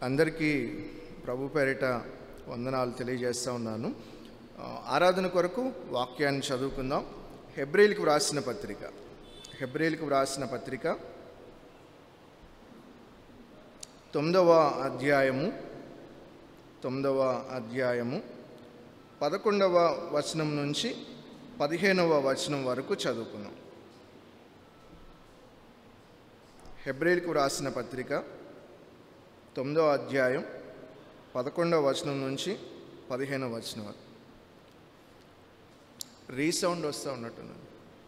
అందరికీ ప్రభు పేరిట వందనాలు తెలియజేస్తూ ఉన్నాను ఆ, ఆరాధన కొరకు వాక్యాన్ని చదువుకుందాం హెబ్రిల్కి వ్రాసిన పత్రిక హెబ్రిల్కి వ్రాసిన పత్రిక తొమ్మిదవ అధ్యాయము తొమ్మిదవ అధ్యాయము పదకొండవ వచనం నుంచి పదిహేనవ వచనం వరకు చదువుకున్నాం హెబ్రిల్కు వ్రాసిన పత్రిక తొమ్మిదవ అధ్యాయం పదకొండవ వచనం నుంచి పదిహేనవ వచనం వరకు రీసౌండ్ వస్తూ ఉన్నట్టున్నది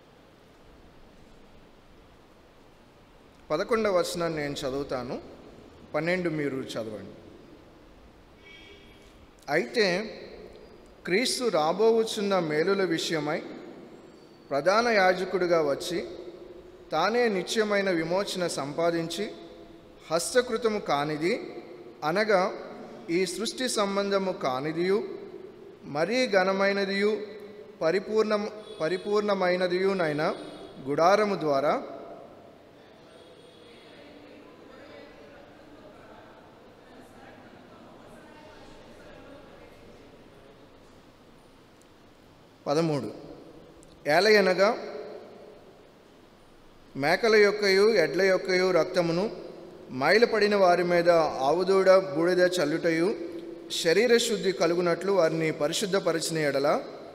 పదకొండవ వచనాన్ని నేను చదువుతాను పన్నెండు మీరు చదవండి అయితే క్రీస్తు రాబోవుచున్న మేలుల విషయమై ప్రధాన యాజకుడిగా వచ్చి తానే నిత్యమైన విమోచన సంపాదించి హస్తకృతము కానిది అనగా ఈ సృష్టి సంబంధము కానిదియు మరీ ఘనమైనదియు పరిపూర్ణ పరిపూర్ణమైనదియునైన గుడారము ద్వారా పదమూడు ఏలయనగా మేకల యొక్కయు ఎడ్ల యొక్కయు రక్తమును మైలుపడిన వారి మీద ఆవుదూడ బూడిద చల్లుటయు శరీర శుద్ధి కలుగునట్లు వారిని పరిశుద్ధపరిచిన ఎడల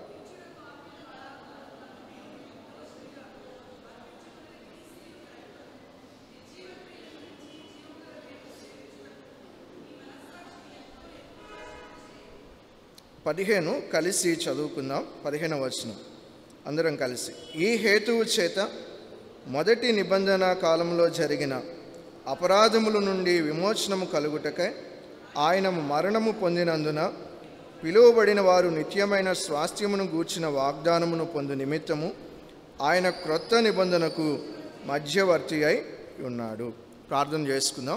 పదిహేను కలిసి చదువుకుందాం పదిహేను వచనం అందరం కలిసి ఈ హేతువు చేత మొదటి నిబంధన కాలంలో జరిగిన అపరాధముల నుండి విమోచనము కలుగుటకై ఆయన మరణము పొందినందున పిలువబడిన వారు నిత్యమైన స్వాస్థ్యమును గూర్చిన వాగ్దానమును పొందు నిమిత్తము ఆయన క్రొత్త నిబంధనకు మధ్యవర్తి అయి ఉన్నాడు ప్రార్థన చేసుకుందాం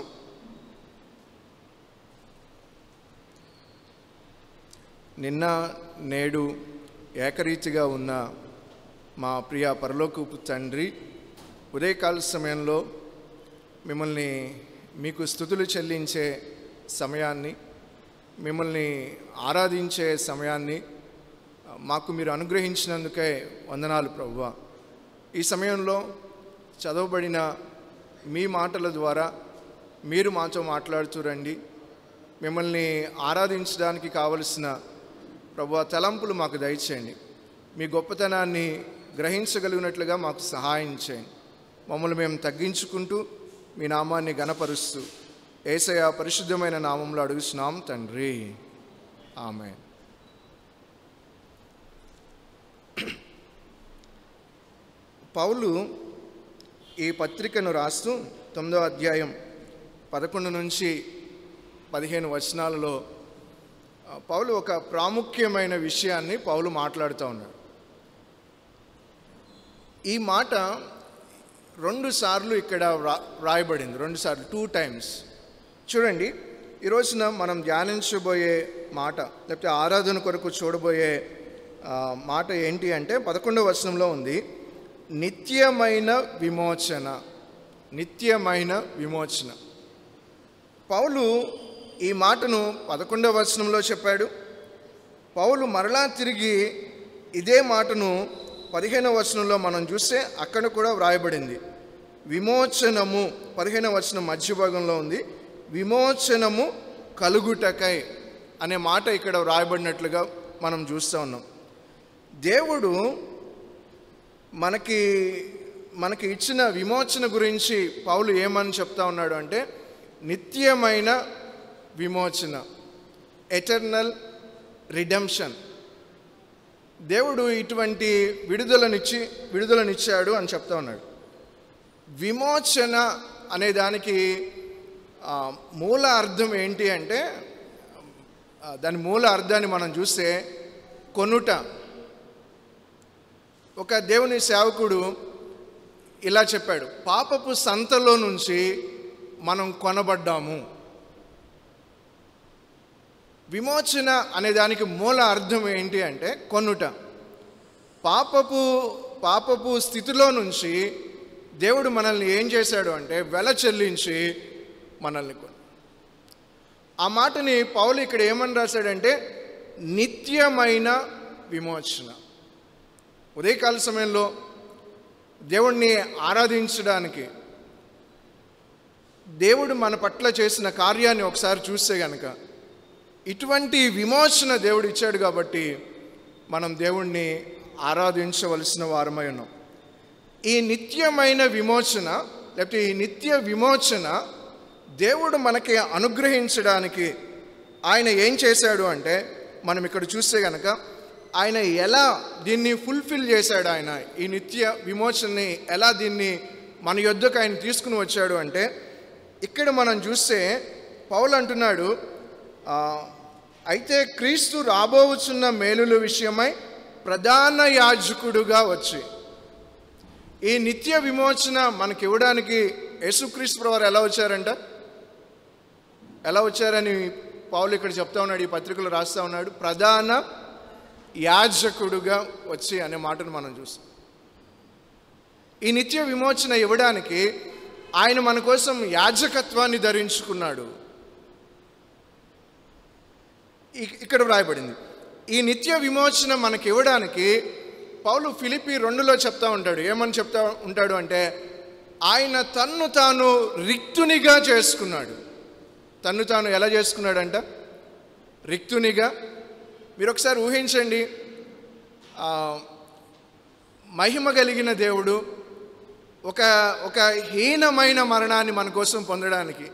నిన్న నేడు ఏకరీతిగా ఉన్న మా ప్రియ పరలోకపు తండ్రి ఉదయకాల సమయంలో మిమ్మల్ని మీకు స్థుతులు చెల్లించే సమయాన్ని మిమ్మల్ని ఆరాధించే సమయాన్ని మాకు మీరు అనుగ్రహించినందుకే వందనాలు ప్రభువా ఈ సమయంలో చదవబడిన మీ మాటల ద్వారా మీరు మాతో మాట్లాడుతూ రండి మిమ్మల్ని ఆరాధించడానికి కావలసిన ప్రభు తలంపులు మాకు దయచేయండి మీ గొప్పతనాన్ని గ్రహించగలిగినట్లుగా మాకు సహాయం చేయండి మమ్మల్ని మేము తగ్గించుకుంటూ మీ నామాన్ని గణపరుస్తూ ఏసయ పరిశుద్ధమైన నామంలో అడుగుతున్నాం తండ్రి ఆమె పౌలు ఈ పత్రికను రాస్తూ తొమ్మిదో అధ్యాయం పదకొండు నుంచి పదిహేను వచనాలలో ఆ, పౌలు ఒక ప్రాముఖ్యమైన విషయాన్ని పౌలు మాట్లాడుతూ ఉన్నాడు ఈ మాట రెండు సార్లు ఇక్కడ వ్రా వ్రాయబడింది రెండు సార్లు టూ టైమ్స్ చూడండి ఈ రోజున మనం ధ్యానించబోయే మాట లేకపోతే ఆరాధన కొరకు చూడబోయే ఆ, మాట ఏంటి అంటే పదకొండవ వచనంలో ఉంది నిత్యమైన విమోచన నిత్యమైన విమోచన పౌలు ఈ మాటను పదకొండవ వచనంలో చెప్పాడు పౌలు మరలా తిరిగి ఇదే మాటను పదిహేనవ వచనంలో మనం చూస్తే అక్కడ కూడా వ్రాయబడింది విమోచనము పదిహేనవ వచనం మధ్య భాగంలో ఉంది విమోచనము కలుగుటకై అనే మాట ఇక్కడ వ్రాయబడినట్లుగా మనం చూస్తూ ఉన్నాం దేవుడు మనకి మనకి ఇచ్చిన విమోచన గురించి పౌలు ఏమని చెప్తా ఉన్నాడు అంటే నిత్యమైన విమోచన ఎటర్నల్ రిడెంప్షన్ దేవుడు ఇటువంటి విడుదలనిచ్చి విడుదలనిచ్చాడు అని చెప్తా ఉన్నాడు విమోచన అనే దానికి ఆ, మూల అర్థం ఏంటి అంటే ఆ, దాని మూల అర్థాన్ని మనం చూస్తే కొనుట ఒక దేవుని సేవకుడు ఇలా చెప్పాడు పాపపు సంతలో నుంచి మనం కొనబడ్డాము విమోచన అనే దానికి మూల అర్థం ఏంటి అంటే కొనుట పాపపు పాపపు స్థితిలో నుంచి దేవుడు మనల్ని ఏం చేశాడు అంటే వెల చెల్లించి మనల్ని కొను ఆ మాటని పౌలు ఇక్కడ ఏమని రాశాడంటే నిత్యమైన విమోచన ఉదయకాల సమయంలో దేవుణ్ణి ఆరాధించడానికి దేవుడు మన పట్ల చేసిన కార్యాన్ని ఒకసారి చూస్తే గనక ఇటువంటి విమోచన దేవుడు ఇచ్చాడు కాబట్టి మనం దేవుణ్ణి ఆరాధించవలసిన వారమై ఉన్నాం ఈ నిత్యమైన విమోచన లేకపోతే ఈ నిత్య విమోచన దేవుడు మనకి అనుగ్రహించడానికి ఆయన ఏం చేశాడు అంటే మనం ఇక్కడ చూస్తే గనక ఆయన ఎలా దీన్ని ఫుల్ఫిల్ చేశాడు ఆయన ఈ నిత్య విమోచనని ఎలా దీన్ని మన యొద్దకు ఆయన తీసుకుని వచ్చాడు అంటే ఇక్కడ మనం చూస్తే పౌలు అంటున్నాడు ఆ, అయితే క్రీస్తు రాబోవచ్చున్న మేలుల విషయమై ప్రధాన యాజకుడుగా వచ్చి ఈ నిత్య విమోచన మనకి ఇవ్వడానికి యేసుక్రీస్తు వారు ఎలా వచ్చారంట ఎలా వచ్చారని పౌలు ఇక్కడ చెప్తా ఉన్నాడు ఈ పత్రికలో రాస్తా ఉన్నాడు ప్రధాన యాజకుడుగా వచ్చి అనే మాటను మనం చూస్తాం ఈ నిత్య విమోచన ఇవ్వడానికి ఆయన మన కోసం యాజకత్వాన్ని ధరించుకున్నాడు ఇ- ఇక్కడ వ్రాయబడింది ఈ నిత్య విమోచన మనకి ఇవ్వడానికి పౌలు ఫిలిపి రెండులో చెప్తా ఉంటాడు ఏమని చెప్తా ఉంటాడు అంటే ఆయన తన్ను తాను రిక్తునిగా చేసుకున్నాడు తన్ను తాను ఎలా చేసుకున్నాడంట రిక్తునిగా మీరు ఒకసారి ఊహించండి ఆ, మహిమ కలిగిన దేవుడు ఒక ఒక హీనమైన మరణాన్ని మన కోసం పొందడానికి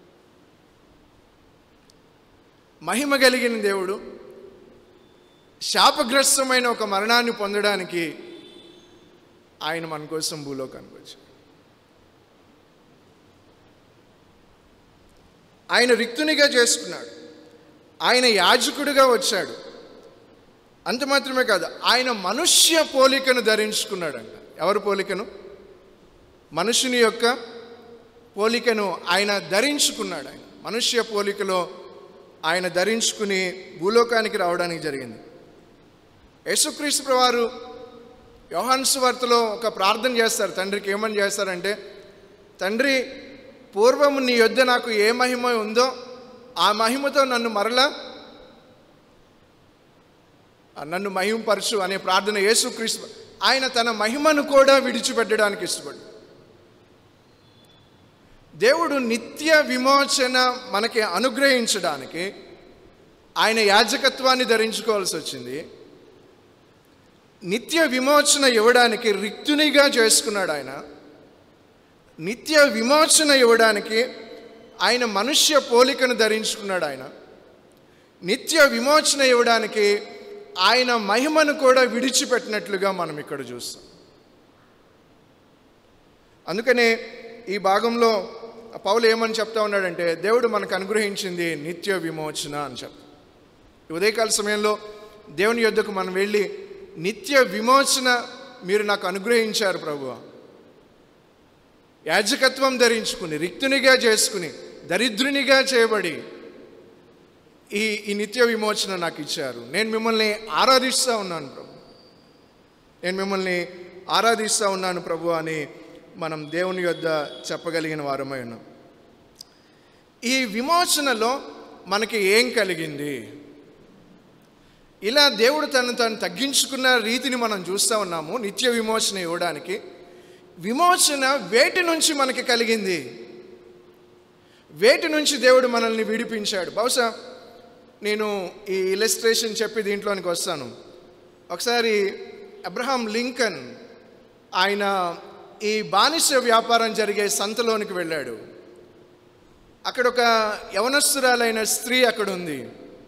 మహిమ కలిగిన దేవుడు శాపగ్రస్తమైన ఒక మరణాన్ని పొందడానికి ఆయన మన కోసం భూలోకానికి వచ్చాడు ఆయన రిక్తునిగా చేసుకున్నాడు ఆయన యాజకుడిగా వచ్చాడు అంత మాత్రమే కాదు ఆయన మనుష్య పోలికను ధరించుకున్నాడంట ఎవరి పోలికను మనుషుని యొక్క పోలికను ఆయన ధరించుకున్నాడు ఆయన మనుష్య పోలికలో ఆయన ధరించుకుని భూలోకానికి రావడానికి జరిగింది యేసుక్రీస్తు వారు యోహాన్సు వార్తలో ఒక ప్రార్థన చేస్తారు తండ్రికి ఏమని చేస్తారంటే తండ్రి పూర్వము నీ యొద్ద నాకు ఏ మహిమ ఉందో ఆ మహిమతో నన్ను మరలా ఆ నన్ను మహిమపరచు అనే ప్రార్థన యేసుక్రీస్తు ఆయన తన మహిమను కూడా విడిచిపెట్టడానికి ఇష్టపడు దేవుడు నిత్య విమోచన మనకి అనుగ్రహించడానికి ఆయన యాజకత్వాన్ని ధరించుకోవాల్సి వచ్చింది నిత్య విమోచన ఇవ్వడానికి రిక్తునిగా చేసుకున్నాడు ఆయన నిత్య విమోచన ఇవ్వడానికి ఆయన మనుష్య పోలికను ధరించుకున్నాడు ఆయన నిత్య విమోచన ఇవ్వడానికి ఆయన మహిమను కూడా విడిచిపెట్టినట్లుగా మనం ఇక్కడ చూస్తాం అందుకనే ఈ భాగంలో పౌలు ఏమని చెప్తా ఉన్నాడంటే దేవుడు మనకు అనుగ్రహించింది నిత్య విమోచన అని చెప్తా ఈ ఉదయకాల సమయంలో దేవుని యొద్దకు మనం వెళ్ళి నిత్య విమోచన మీరు నాకు అనుగ్రహించారు ప్రభువా యాజకత్వం ధరించుకుని రిక్తునిగా చేసుకుని దరిద్రునిగా చేయబడి ఈ ఈ నిత్య విమోచన నాకు ఇచ్చారు నేను మిమ్మల్ని ఆరాధిస్తూ ఉన్నాను ప్రభు నేను మిమ్మల్ని ఆరాధిస్తూ ఉన్నాను ప్రభు అని మనం దేవుని యొద్ద చెప్పగలిగిన వారమై ఉన్నాం ఈ విమోచనలో మనకి ఏం కలిగింది ఇలా దేవుడు తను తను తగ్గించుకున్న రీతిని మనం చూస్తూ ఉన్నాము నిత్య విమోచన ఇవ్వడానికి విమోచన వేటి నుంచి మనకి కలిగింది వేటి నుంచి దేవుడు మనల్ని విడిపించాడు బహుశా నేను ఈ ఇలస్ట్రేషన్ చెప్పి దీంట్లోనికి వస్తాను ఒకసారి అబ్రహాం లింకన్ ఆయన ఈ బానిస వ్యాపారం జరిగే సంతలోనికి వెళ్ళాడు అక్కడ ఒక యవనస్తురాలైన స్త్రీ అక్కడ ఉంది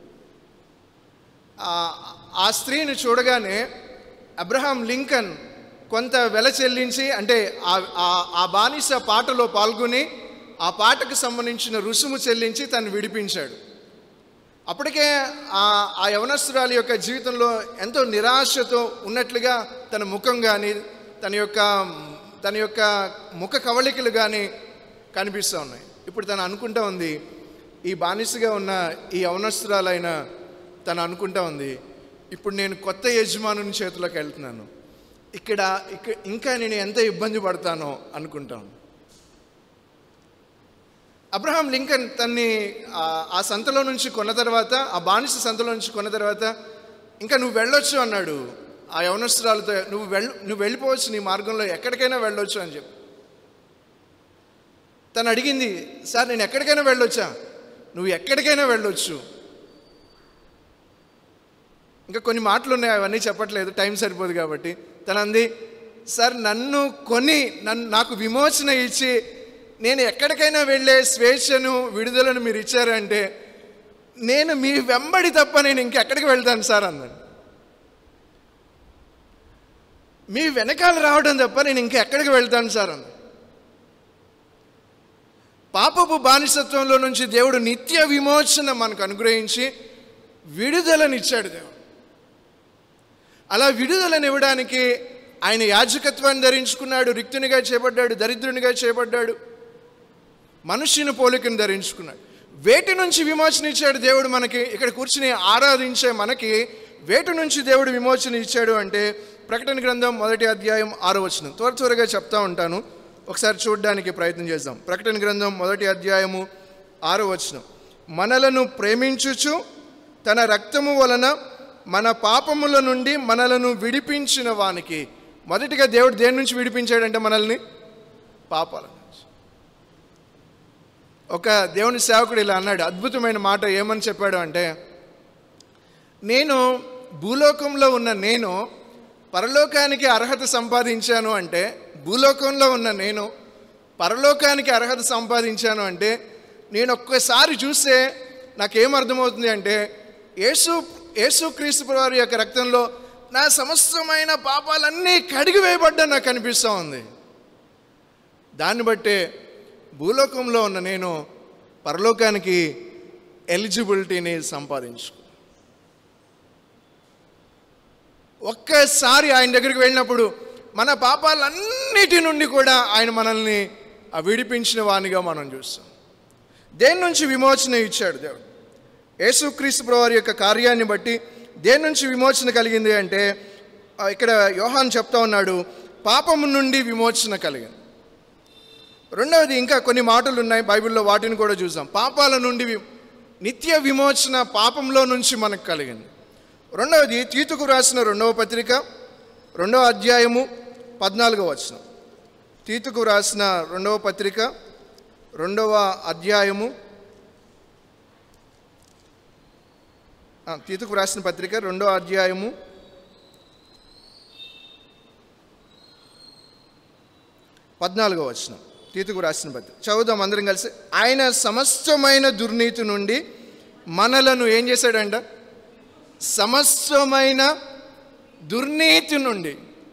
ఆ- ఆ స్త్రీని చూడగానే అబ్రహాం లింకన్ కొంత వెల చెల్లించి అంటే ఆ- ఆ- ఆ బానిస పాటలో పాల్గొని ఆ పాటకు సంబంధించిన రుసుము చెల్లించి తను విడిపించాడు అప్పటికే ఆ ఆ యవనస్తురాలి యొక్క జీవితంలో ఎంతో నిరాశతో ఉన్నట్లుగా తన ముఖం కానీ తన యొక్క తన యొక్క ముఖ కవళికలు కానీ కనిపిస్తూ ఉన్నాయి ఇప్పుడు తను అనుకుంటా ఉంది ఈ బానిసగా ఉన్న ఈ యవనస్తురాలైన తను అనుకుంటా ఉంది ఇప్పుడు నేను కొత్త యజమానుని చేతిలోకి వెళ్తున్నాను ఇక్కడ ఇక్కడ ఇంకా నేను ఎంత ఇబ్బంది పడతానో అనుకుంటాను అబ్రహాం లింకన్ తన్ని ఆ- ఆ సంతలో నుంచి కొన్న తర్వాత ఆ బానిస సంతలో నుంచి కొన్న తర్వాత ఇంకా నువ్వు వెళ్ళొచ్చు అన్నాడు ఆ యవనస్తురాలతో నువ్వు వెళ్ నువ్వు వెళ్ళిపోవచ్చు నీ మార్గంలో ఎక్కడికైనా వెళ్ళొచ్చు అని చెప్పి తను అడిగింది సార్ నేను ఎక్కడికైనా వెళ్ళొచ్చా నువ్వు ఎక్కడికైనా వెళ్ళొచ్చు ఇంకా కొన్ని మాటలు ఉన్నాయి అవన్నీ చెప్పట్లేదు టైం సరిపోదు కాబట్టి తను అంది సార్ నన్ను కొని నన్ను నాకు విమోచన ఇచ్చి నేను ఎక్కడికైనా వెళ్ళే స్వేచ్ఛను విడుదలను మీరు ఇచ్చారంటే నేను మీ వెంబడి తప్ప నేను ఇంకెక్కడికి వెళ్తాను సార్ అన్నాడు మీ వెనకాల రావడం తప్ప నేను ఇంకెక్కడికి వెళ్తాను సార్ అన్నాడు పాపపు బానిసత్వంలో నుంచి దేవుడు నిత్య విమోచన మనకు అనుగ్రహించి విడుదలనిచ్చాడు దేవుడు అలా విడుదలనివ్వడానికి ఆయన యాజకత్వాన్ని ధరించుకున్నాడు రిక్తునిగా చేపడ్డాడు దరిద్రునిగా చేపడ్డాడు మనుష్యుని పోలికను ధరించుకున్నాడు వేటి నుంచి విమోచన ఇచ్చాడు దేవుడు మనకి ఇక్కడ కూర్చుని ఆరాధించే మనకి వేటి నుంచి దేవుడు విమోచన ఇచ్చాడు అంటే ప్రకటన గ్రంథం మొదటి అధ్యాయం ఆరో వచనం త్వర త్వరగా చెప్తా ఉంటాను ఒకసారి చూడడానికి ప్రయత్నం చేద్దాం ప్రకటన గ్రంథం మొదటి అధ్యాయము ఆరో వచనం మనలను ప్రేమించుచు తన రక్తము వలన మన పాపముల నుండి మనలను విడిపించిన వానికి మొదటిగా దేవుడు దేని నుంచి విడిపించాడంటే మనల్ని పాపాల నుంచి ఒక దేవుని సేవకుడు ఇలా అన్నాడు అద్భుతమైన మాట ఏమని చెప్పాడు అంటే నేను భూలోకంలో ఉన్న నేను పరలోకానికి అర్హత సంపాదించాను అంటే భూలోకంలో ఉన్న నేను పరలోకానికి అర్హత సంపాదించాను అంటే నేను ఒక్కసారి చూస్తే నాకేం అర్థమవుతుంది అంటే యేసు యేసుక్రీస్తు వారి యొక్క రక్తంలో నా సమస్తమైన పాపాలన్నీ కడిగి వేయబడ్డా నాకు కనిపిస్తూ ఉంది దాన్ని బట్టే భూలోకంలో ఉన్న నేను పరలోకానికి ఎలిజిబిలిటీని సంపాదించు ఒక్కసారి ఆయన దగ్గరికి వెళ్ళినప్పుడు మన పాపాలన్నిటి నుండి కూడా ఆయన మనల్ని ఆ విడిపించిన వానిగా మనం చూస్తాం దేని నుంచి విమోచన ఇచ్చాడు దేవుడు యేసుక్రీస్తు ప్రభువారి యొక్క కార్యాన్ని బట్టి దేని నుంచి విమోచన కలిగింది అంటే ఆ, ఇక్కడ యోహాన్ చెప్తా ఉన్నాడు పాపము నుండి విమోచన కలిగింది రెండవది ఇంకా కొన్ని మాటలు ఉన్నాయి బైబిల్లో వాటిని కూడా చూసాం పాపాల నుండి వి- నిత్య విమోచన పాపంలో నుంచి మనకు కలిగింది రెండవది తీతుకు రాసిన రెండవ పత్రిక రెండవ అధ్యాయము పద్నాలుగవ వచనం తీతుకు రాసిన రెండవ పత్రిక రెండవ అధ్యాయము ఆ, తీతుకు రాసిన పత్రిక రెండవ అధ్యాయము పద్నాలుగో వచనం తీతుకు రాసిన పత్రిక చదువుదాం అందరం కలిసి ఆయన సమస్తమైన దుర్నీతి నుండి మనలను ఏం చేశాడంట సమస్తమైన దుర్నీతి నుండి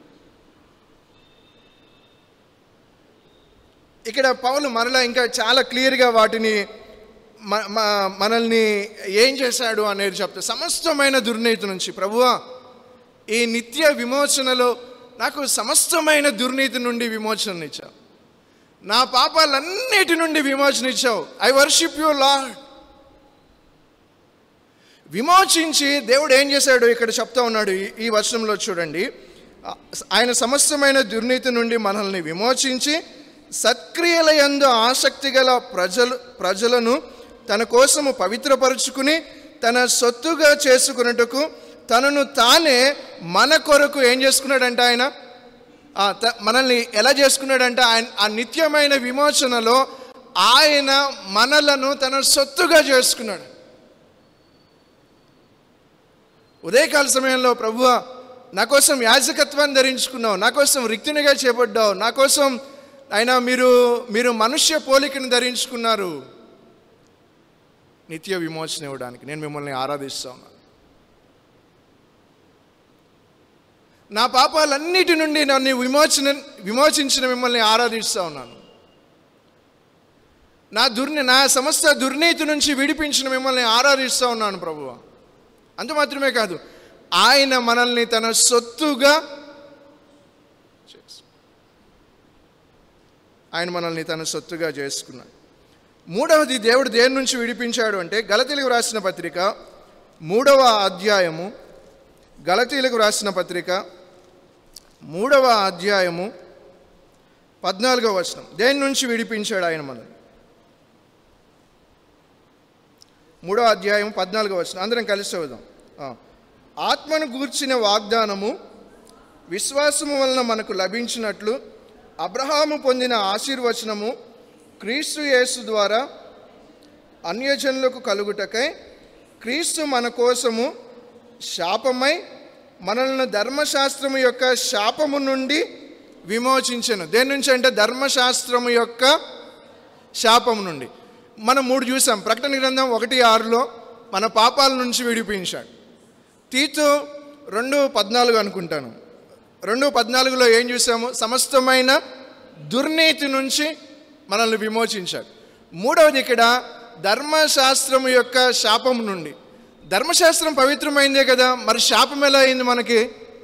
ఇక్కడ పౌలు మరలా ఇంకా చాలా క్లియర్గా వాటిని మ- మ- మనల్ని ఏం చేశాడు అనేది చెప్తా సమస్తమైన దుర్నీతి నుంచి ప్రభువా ఈ నిత్య విమోచనలో నాకు సమస్తమైన దుర్నీతి నుండి విమోచన ఇచ్చావు నా పాపాలన్నిటి నుండి విమోచన ఇచ్చావు ఐ వర్షిప్ యూ లాడ్ విమోచించి దేవుడు ఏం చేశాడు ఇక్కడ చెప్తా ఉన్నాడు ఈ- ఈ వచనంలో చూడండి ఆ, ఆయన సమస్తమైన దుర్నీతి నుండి మనల్ని విమోచించి సత్క్రియల యందు ఆసక్తి గల ప్రజలు ప్రజలను తన కోసము పవిత్రపరుచుకుని తన సొత్తుగా చేసుకున్నట్టుకు తనను తానే మన కొరకు ఏం చేసుకున్నాడంట ఆయన ఆ, త- మనల్ని ఎలా చేసుకున్నాడంటే ఆయన ఆ నిత్యమైన విమోచనలో ఆయన మనలను తన సొత్తుగా చేసుకున్నాడు ఉదయకాల సమయంలో ప్రభువ నా కోసం యాజకత్వాన్ని ధరించుకున్నావు నా కోసం రిక్తునిగా చేపడ్డావు నా కోసం ఆయన మీరు మీరు మనుష్య పోలికను ధరించుకున్నారు నిత్య విమోచన ఇవ్వడానికి నేను మిమ్మల్ని ఆరాధిస్తా ఉన్నాను నా పాపాలన్నిటి నుండి నన్ను విమోచన విమోచించిన మిమ్మల్ని ఆరాధిస్తూ ఉన్నాను నా దుర్ని నా సమస్త దుర్నీతి నుంచి విడిపించిన మిమ్మల్ని ఆరాధిస్తూ ఉన్నాను ప్రభువ అంత మాత్రమే కాదు ఆయన మనల్ని తన సొత్తుగా చేసు- ఆయన మనల్ని తన సొత్తుగా చేసుకున్నాడు మూడవది దేవుడు దేని నుంచి విడిపించాడు అంటే గలతీలకు రాసిన పత్రిక మూడవ అధ్యాయము గలతీలకు రాసిన పత్రిక మూడవ అధ్యాయము పద్నాలుగవ వచనం దేని నుంచి విడిపించాడు ఆయన మనల్ని మూడో అధ్యాయం పద్నాలుగో వచ్చిన అందరం కలిసి చదువుదాం ఆ. ఆత్మను గూర్చిన వాగ్దానము విశ్వాసము వలన మనకు లభించినట్లు అబ్రహాము పొందిన ఆశీర్వచనము క్రీస్తు యేసు ద్వారా అన్యజనులకు కలుగుటకై క్రీస్తు మన కోసము శాపమై మనల్ని ధర్మశాస్త్రము యొక్క శాపము నుండి విమోచించను దేని నుంచి అంటే ధర్మశాస్త్రము యొక్క శాపము నుండి మనం మూడు చూసాం ప్రకటన గ్రంథం ఒకటి ఆరులో మన పాపాల నుంచి విడిపించాడు తీతు రెండు పద్నాలుగు అనుకుంటాను రెండు పద్నాలుగులో ఏం చూసాము సమస్తమైన దుర్నీతి నుంచి మనల్ని విమోచించాడు మూడవది ఇక్కడ ధర్మశాస్త్రము యొక్క శాపం నుండి ధర్మశాస్త్రం పవిత్రమైందే కదా మరి శాపం ఎలా అయింది మనకి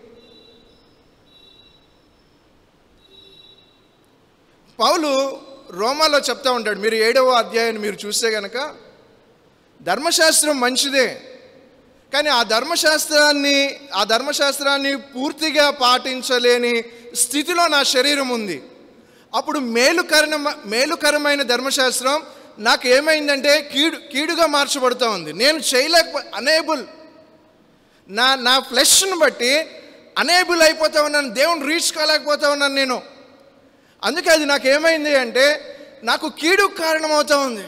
పౌలు రోమాలో చెప్తా ఉంటాడు మీరు ఏడవ అధ్యాయాన్ని మీరు చూస్తే గనక ధర్మశాస్త్రం మంచిదే కానీ ఆ ధర్మశాస్త్రాన్ని ఆ ధర్మశాస్త్రాన్ని పూర్తిగా పాటించలేని స్థితిలో నా శరీరం ఉంది అప్పుడు మేలుకరణ మేలుకరమైన ధర్మశాస్త్రం నాకు ఏమైందంటే కీడు కీడుగా మార్చబడుతూ ఉంది నేను చేయలేక అనేబుల్ నా నా ఫ్లెష్ను బట్టి అనేబుల్ అయిపోతా ఉన్నాను దేవుని రీచ్ కాలేకపోతా ఉన్నాను నేను అందుకే అది నాకు ఏమైంది అంటే నాకు కీడు కారణమవుతా ఉంది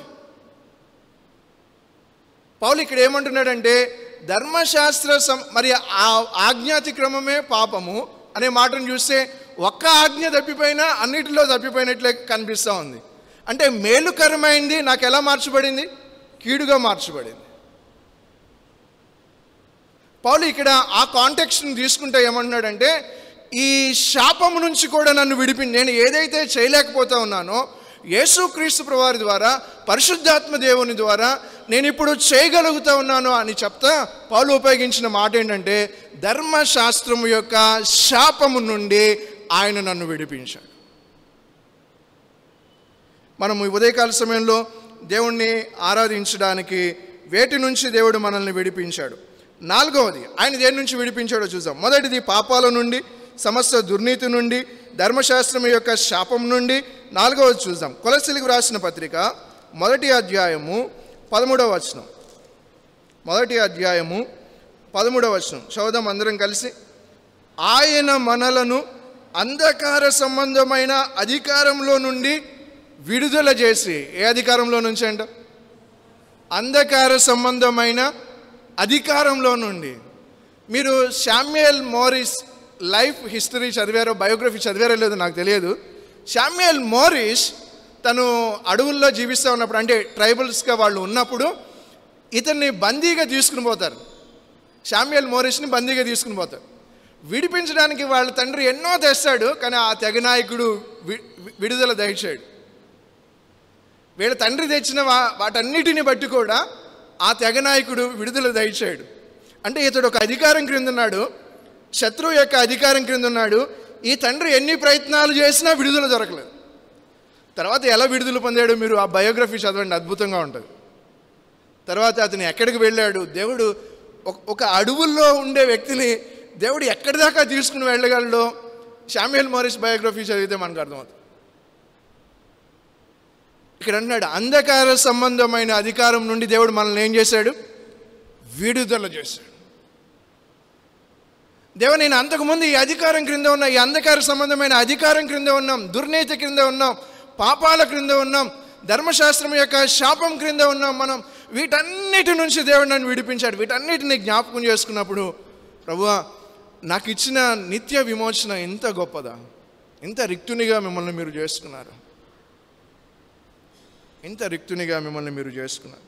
పౌలు ఇక్కడ ఏమంటున్నాడంటే ధర్మశాస్త్ర సం మరి ఆ ఆజ్ఞాతిక్రమమే పాపము అనే మాటను చూస్తే ఒక్క ఆజ్ఞ తప్పిపోయినా అన్నిటిలో తప్పిపోయినట్లే కనిపిస్తూ ఉంది అంటే మేలుకరమైంది నాకు ఎలా మార్చబడింది కీడుగా మార్చబడింది పౌలు ఇక్కడ ఆ కాంటెక్స్ట్ని తీసుకుంటే ఏమంటున్నాడంటే ఈ శాపము నుంచి కూడా నన్ను విడిపి నేను ఏదైతే చేయలేకపోతా ఉన్నానో యేసుక్రీస్తు ప్రవారి ద్వారా పరిశుద్ధాత్మ దేవుని ద్వారా నేను ఇప్పుడు చేయగలుగుతా ఉన్నాను అని చెప్తా పౌలు ఉపయోగించిన మాట ఏంటంటే ధర్మశాస్త్రము యొక్క శాపము నుండి ఆయన నన్ను విడిపించాడు మనం ఈ ఉదయకాల సమయంలో దేవుణ్ణి ఆరాధించడానికి వేటి నుంచి దేవుడు మనల్ని విడిపించాడు నాలుగవది ఆయన దేని నుంచి విడిపించాడో చూద్దాం మొదటిది పాపాల నుండి సమస్త దుర్నీతి నుండి ధర్మశాస్త్రం యొక్క శాపం నుండి నాలుగవది చూద్దాం కొలసిలికి రాసిన పత్రిక మొదటి అధ్యాయము పదమూడవ వచనం మొదటి అధ్యాయము పదమూడవ వచనం చదువుదాం అందరం కలిసి ఆయన మనలను అంధకార సంబంధమైన అధికారంలో నుండి విడుదల చేసి ఏ అధికారంలో నుంచి అంట అంధకార సంబంధమైన అధికారంలో నుండి మీరు శామ్యుయల్ మోరిస్ లైఫ్ హిస్టరీ చదివారో బయోగ్రఫీ చదివారో లేదో నాకు తెలియదు శామ్యుయల్ మోరిస్ తను అడవుల్లో జీవిస్తూ ఉన్నప్పుడు అంటే ట్రైబల్స్గా వాళ్ళు ఉన్నప్పుడు ఇతన్ని బందీగా తీసుకుని పోతారు శామ్యుయల్ మోరిస్ని బందీగా తీసుకుని పోతారు విడిపించడానికి వాళ్ళ తండ్రి ఎన్నో తెస్తాడు కానీ ఆ తెగ నాయకుడు వి- వి- విడుదల దయచాడు వీళ్ళ తండ్రి తెచ్చిన వా వాటన్నిటిని బట్టి కూడా ఆ తెగ నాయకుడు విడుదల దయచాడు అంటే ఇతడు ఒక అధికారం క్రింద ఉన్నాడు శత్రువు యొక్క అధికారం క్రింద ఉన్నాడు ఈ తండ్రి ఎన్ని ప్రయత్నాలు చేసినా విడుదల దొరకలేదు తర్వాత ఎలా విడుదల పొందాడు మీరు ఆ బయోగ్రఫీ చదవండి అద్భుతంగా ఉంటుంది తర్వాత అతను ఎక్కడికి వెళ్ళాడు దేవుడు ఒక- ఒక అడవుల్లో ఉండే వ్యక్తిని దేవుడు ఎక్కడి దాకా తీసుకుని వెళ్ళగలడో శామ్యుయల్ మోరిస్ బయోగ్రఫీ చదివితే మనకు అర్థమవుతుంది ఇక్కడ అంటున్నాడు అంధకార సంబంధమైన అధికారం నుండి దేవుడు మనల్ని ఏం చేశాడు విడుదల చేశాడు దేవ నేను అంతకుముందు ఈ అధికారం క్రింద ఉన్నా ఈ అంధకార సంబంధమైన అధికారం క్రింద ఉన్నాం దుర్నీతి క్రింద ఉన్నాం పాపాల క్రింద ఉన్నాం ధర్మశాస్త్రం యొక్క శాపం క్రింద ఉన్నాం మనం వీటన్నిటి నుంచి దేవుడు నన్ను విడిపించాడు వీటన్నిటిని జ్ఞాపకం చేసుకున్నప్పుడు ప్రభువా నాకు ఇచ్చిన నిత్య విమోచన ఎంత గొప్పదా ఎంత రిక్తునిగా మిమ్మల్ని మీరు చేసుకున్నారు ఇంత రిక్తునిగా మిమ్మల్ని మీరు చేసుకున్నారు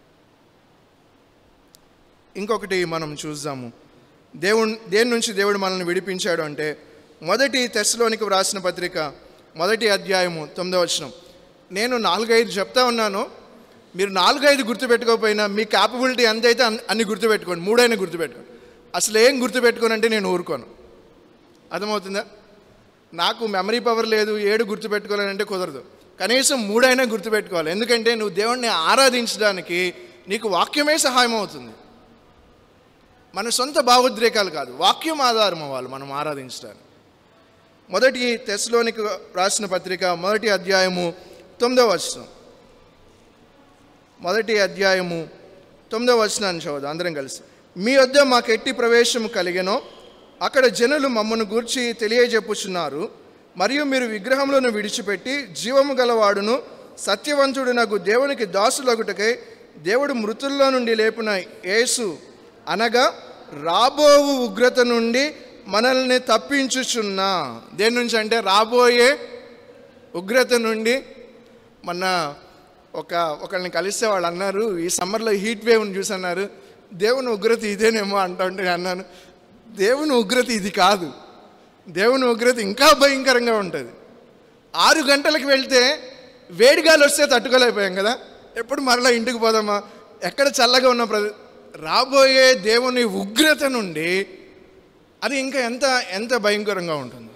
ఇంకొకటి మనం చూద్దాము దేవుని దేని నుంచి దేవుడు మనల్ని విడిపించాడు అంటే మొదటి తెస్సలోనికి వ్రాసిన పత్రిక మొదటి అధ్యాయము తొమ్మిదో వచనం నేను నాలుగైదు చెప్తా ఉన్నాను మీరు నాలుగైదు గుర్తుపెట్టుకోకపోయినా మీ క్యాపబిలిటీ ఎంత అయితే అన్- అన్ని గుర్తుపెట్టుకోండి మూడైనా గుర్తుపెట్టుకోండి అసలు ఏం గుర్తుపెట్టుకోనంటే నేను ఊరుకోను అర్థమవుతుందా నాకు మెమరీ పవర్ లేదు ఏడు గుర్తుపెట్టుకోవాలంటే కుదరదు కనీసం మూడైనా గుర్తుపెట్టుకోవాలి ఎందుకంటే నువ్వు దేవుణ్ణి ఆరాధించడానికి నీకు వాక్యమే సహాయం అవుతుంది మన సొంత భావోద్రేకాలు కాదు వాక్యం ఆధారం అవ్వాలి మనం ఆరాధించడానికి మొదటి తెస్లోనికి రాసిన పత్రిక మొదటి అధ్యాయము తొమ్మిదవ వచనం మొదటి అధ్యాయము తొమ్మిదవ వచనాన్ని చదువుదాం అందరం కలిసి మీ వద్ద మాకు ఎట్టి ప్రవేశము కలిగెనో అక్కడ జనులు మమ్మను గూర్చి తెలియజెప్పుచున్నారు మరియు మీరు విగ్రహములను విడిచిపెట్టి జీవము గలవాడును సత్యవంతుడు నాకు దేవునికి దాసులగుటకై దేవుడు మృతుల్లో నుండి లేపిన యేసు అనగా రాబోవు ఉగ్రత నుండి మనల్ని తప్పించుచున్నా దేని నుంచి అంటే రాబోయే ఉగ్రత నుండి మొన్న ఒక ఒకళ్ళని కలిస్తే వాళ్ళు అన్నారు ఈ సమ్మర్లో హీట్ వేవ్ని చూసి అన్నారు దేవుని ఉగ్రత ఇదేనేమో అంటుంటే అన్నాను దేవుని ఉగ్రత ఇది కాదు దేవుని ఉగ్రత ఇంకా భయంకరంగా ఉంటుంది ఆరు గంటలకు వెళ్తే వేడిగాలు వస్తే తట్టుకోలేకపోయాం కదా ఎప్పుడు మరలా ఇంటికి పోదామా ఎక్కడ చల్లగా ఉన్న ప్ర రాబోయే దేవుని ఉగ్రత నుండి అది ఇంకా ఎంత ఎంత భయంకరంగా ఉంటుందో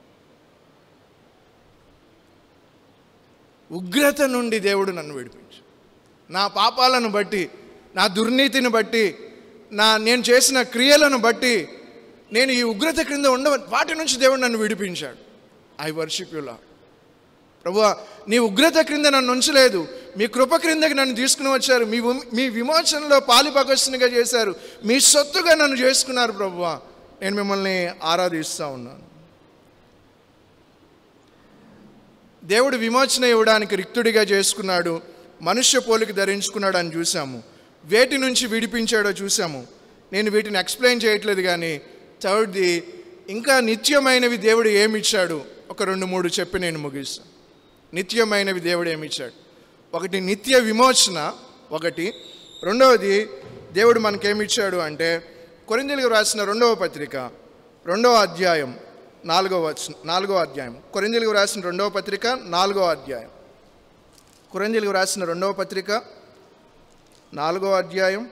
ఉగ్రత నుండి దేవుడు నన్ను విడిపించు నా పాపాలను బట్టి నా దుర్నీతిని బట్టి నా నేను చేసిన క్రియలను బట్టి నేను ఈ ఉగ్రత క్రింద ఉండ వాటి నుంచి దేవుడు నన్ను విడిపించాడు ఐ వర్షిప్ యు లాడ్ ప్రభువా నీ ఉగ్రత క్రింద నన్ను ఉంచలేదు మీ కృప క్రిందకి నన్ను తీసుకుని వచ్చారు మీ విమ- మీ విమోచనలో పాలిపకస్తునిగా చేశారు మీ సొత్తుగా నన్ను చేసుకున్నారు ప్రభువా నేను మిమ్మల్ని ఆరాధిస్తూ ఉన్నాను దేవుడు విమోచన ఇవ్వడానికి రిక్తుడిగా చేసుకున్నాడు మనుష్య పోలికి ధరించుకున్నాడు అని చూసాము వేటి నుంచి విడిపించాడో చూసాము నేను వీటిని ఎక్స్ప్లెయిన్ చేయట్లేదు కానీ థర్డ్ది ఇంకా నిత్యమైనవి దేవుడు ఏమి ఇచ్చాడు ఒక రెండు మూడు చెప్పి నేను ముగిస్తాను నిత్యమైనవి దేవుడు ఏమి ఇచ్చాడు ఒకటి నిత్య విమోచన ఒకటి రెండవది దేవుడు మనకేమి ఇచ్చాడు అంటే కొరిందెలుగు రాసిన రెండవ పత్రిక రెండవ అధ్యాయం నాలుగవ వచన నాలుగవ అధ్యాయం కొరిందెలుగు రాసిన రెండవ పత్రిక నాలుగవ అధ్యాయం కొరిందెలుగు రాసిన రెండవ పత్రిక నాలుగవ అధ్యాయం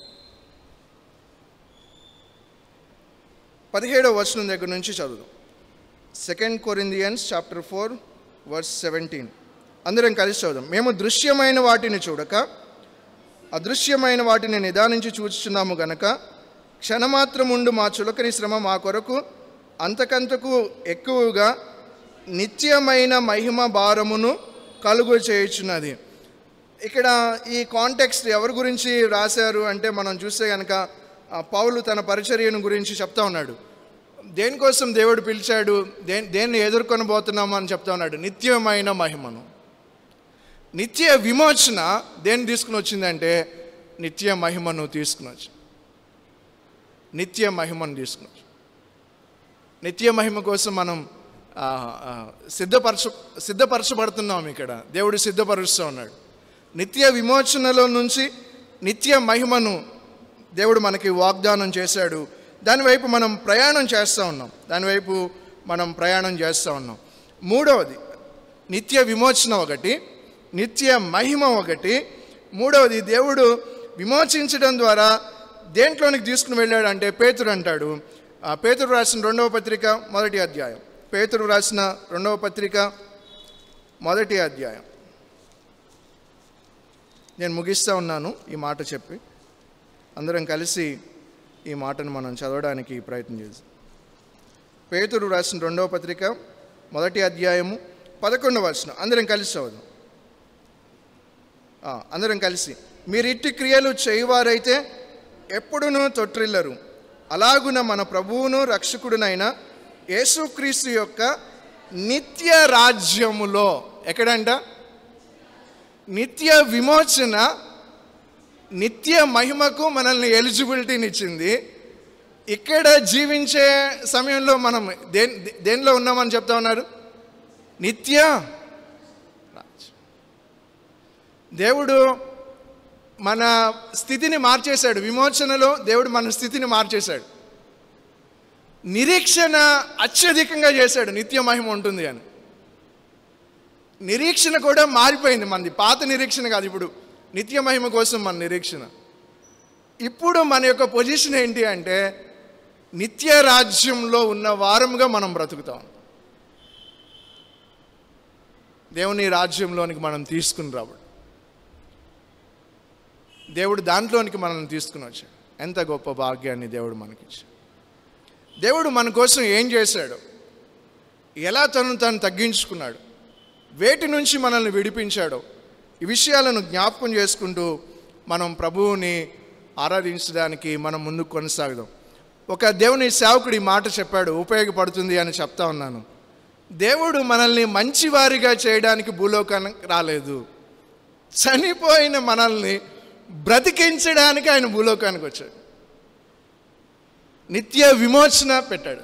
పదిహేడవ వచనం దగ్గర నుంచి చదువుదాం second Corinthians chapter four verse seventeen అందరం కలిసి చదుదాం మేము దృశ్యమైన వాటిని చూడక అదృశ్యమైన వాటిని నిదానించి చూచుచున్నాము గనక క్షణమాత్రముండు మా చులకని శ్రమ మా కొరకు అంతకంతకు ఎక్కువగా నిత్యమైన మహిమ భారమును కలుగు చేయుచున్నది ఇక్కడ ఈ కాంటెక్స్ట్ ఎవరి గురించి రాశారు అంటే మనం చూస్తే కనుక ఆ, పౌలు తన పరిచర్యను గురించి చెప్తా ఉన్నాడు దేనికోసం దేవుడు పిలిచాడు దే దేన్ని ఎదుర్కొనబోతున్నాము అని చెప్తా ఉన్నాడు నిత్యమైన మహిమను నిత్య విమోచన దేన్ని తీసుకుని వచ్చిందంటే నిత్య మహిమను తీసుకుని వచ్చి నిత్య మహిమను తీసుకుని వచ్చి నిత్య మహిమ కోసం మనం ఆ, ఆ, సిద్ధపరచ సిద్ధపరచబడుతున్నాం ఇక్కడ దేవుడు సిద్ధపరుస్తూ ఉన్నాడు నిత్య విమోచనలో నుంచి నిత్య మహిమను దేవుడు మనకి వాగ్దానం చేశాడు దానివైపు మనం ప్రయాణం చేస్తూ ఉన్నాం దానివైపు మనం ప్రయాణం చేస్తూ ఉన్నాం మూడవది నిత్య విమోచన ఒకటి నిత్య మహిమ ఒకటి మూడవది దేవుడు విమోచించడం ద్వారా దేంట్లోనికి తీసుకుని వెళ్ళాడు అంటే పేతురు అంటాడు ఆ పేతురు రాసిన రెండవ పత్రిక మొదటి అధ్యాయం పేతురు రాసిన రెండవ పత్రిక మొదటి అధ్యాయం నేను ముగిస్తూ ఉన్నాను ఈ మాట చెప్పి అందరం కలిసి ఈ మాటను మనం చదవడానికి ప్రయత్నం చేద్దాం పేతురు రాసిన రెండవ పత్రిక మొదటి అధ్యాయము పదకొండవ వచనం అందరం కలిసి చదువుదాం ఆ, అందరం కలిసి మీరు ఇట్టి క్రియలు చేయువారైతే ఎప్పుడునూ తొట్టిల్లరు అలాగున మన ప్రభువును రక్షకుడునైన యేసుక్రీస్తు యొక్క నిత్య రాజ్యములో ఎక్కడంట నిత్య విమోచన నిత్య మహిమకు మనల్ని ఎలిజిబిలిటీని ఇచ్చింది ఇక్కడ జీవించే సమయంలో మనం దే దేనిలో ఉన్నామని చెప్తా ఉన్నారు నిత్య రాజ్యం. దేవుడు మన స్థితిని మార్చేశాడు విమోచనలో దేవుడు మన స్థితిని మార్చేశాడు నిరీక్షణ అత్యధికంగా చేశాడు నిత్య మహిమ ఉంటుంది అని నిరీక్షణ కూడా మారిపోయింది మనది పాత నిరీక్షణ కాదు ఇప్పుడు నిత్య మహిమ కోసం మన నిరీక్షణ ఇప్పుడు మన యొక్క పొజిషన్ ఏంటి అంటే నిత్య రాజ్యంలో ఉన్న వారముగా మనం బ్రతుకుతాం దేవుని రాజ్యంలోనికి మనం తీసుకుని రావడం దేవుడు దాంట్లోనికి మనల్ని తీసుకుని వచ్చాడు ఎంత గొప్ప భాగ్యాన్ని దేవుడు మనకిచ్చాడు దేవుడు మన కోసం ఏం చేశాడు ఎలా తను తను తగ్గించుకున్నాడు వేటి నుంచి మనల్ని విడిపించాడో ఈ విషయాలను జ్ఞాపకం చేసుకుంటూ మనం ప్రభువుని ఆరాధించడానికి మనం ముందుకు కొనసాగుదాం ఒక దేవుని సేవకుడు ఈ మాట చెప్పాడు ఉపయోగపడుతుంది అని చెప్తా ఉన్నాను దేవుడు మనల్ని మంచివారిగా చేయడానికి భూలోకానికి రాలేదు చనిపోయిన మనల్ని బ్రతికించడానికి ఆయన భూలోకానికి వచ్చాడు నిత్య విమోచన పెట్టాడు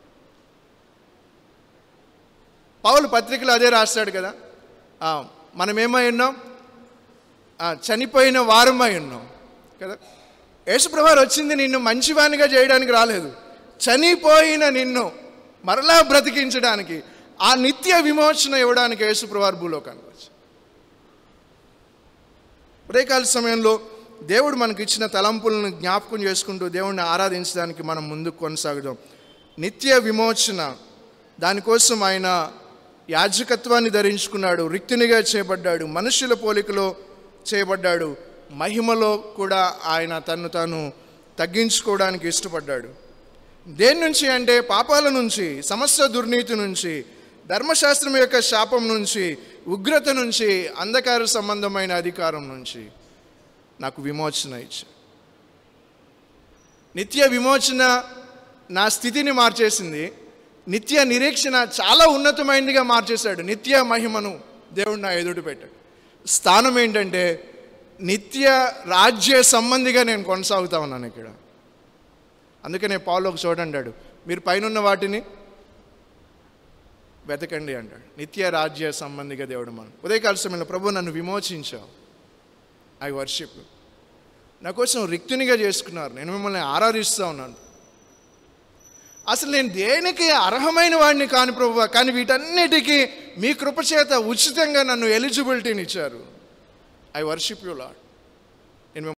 పౌలు పత్రికలు అదే రాస్తాడు కదా ఆ, మనం ఏమై ఉన్నాం ఆ, చనిపోయిన వారమై ఉన్నాం కదా యేసుప్రభారు వచ్చింది నిన్ను మంచివానిగా చేయడానికి రాలేదు చనిపోయిన నిన్ను మరలా బ్రతికించడానికి ఆ నిత్య విమోచన ఇవ్వడానికి యేసుప్రభారు భూలోకానికి వచ్చి ఉదయకాల సమయంలో దేవుడు మనకి ఇచ్చిన తలంపులను జ్ఞాపకం చేసుకుంటూ దేవుడిని ఆరాధించడానికి మనం ముందుకు కొనసాగుదాం నిత్య విమోచన దానికోసం ఆయన యాజకత్వాన్ని ధరించుకున్నాడు రిక్తునిగా చేయబడ్డాడు మనుషుల పోలికలో చేయబడ్డాడు మహిమలో కూడా ఆయన తను తాను తగ్గించుకోవడానికి ఇష్టపడ్డాడు దేని నుంచి అంటే పాపాల నుంచి సమస్త దుర్నీతి నుంచి ధర్మశాస్త్రం యొక్క శాపం నుంచి ఉగ్రత నుంచి అంధకార సంబంధమైన అధికారం నుంచి నాకు విమోచన ఇచ్చాడు నిత్య విమోచన నా స్థితిని మార్చేసింది నిత్య నిరీక్షణ చాలా ఉన్నతమైనదిగా మార్చేశాడు నిత్య మహిమను దేవుడు నా ఎదుటి పెట్టాడు స్థానం ఏంటంటే నిత్య రాజ్య సంబంధిగా నేను కొనసాగుతా ఉన్నాను ఇక్కడ అందుకనే పాలు ఒక చోట అంటాడు మీరు పైనున్న వాటిని వెతకండి అంటాడు నిత్య రాజ్య సంబంధిగా దేవుడు మనం ఉదయకాల సమయంలో ప్రభు నన్ను విమోచించావు ఐ వర్షిప్ నా కోసం రిక్తునిగా చేసుకున్నారు నేను మిమ్మల్ని ఆరాధిస్తూ ఉన్నాను అసలు నేను దేనికి అర్హమైన వాడిని కాని ప్రభు కానీ వీటన్నిటికీ మీ కృపచేత ఉచితంగా నన్ను ఎలిజిబిలిటీని ఇచ్చారు ఐ వర్షిప్ యూ లాడ్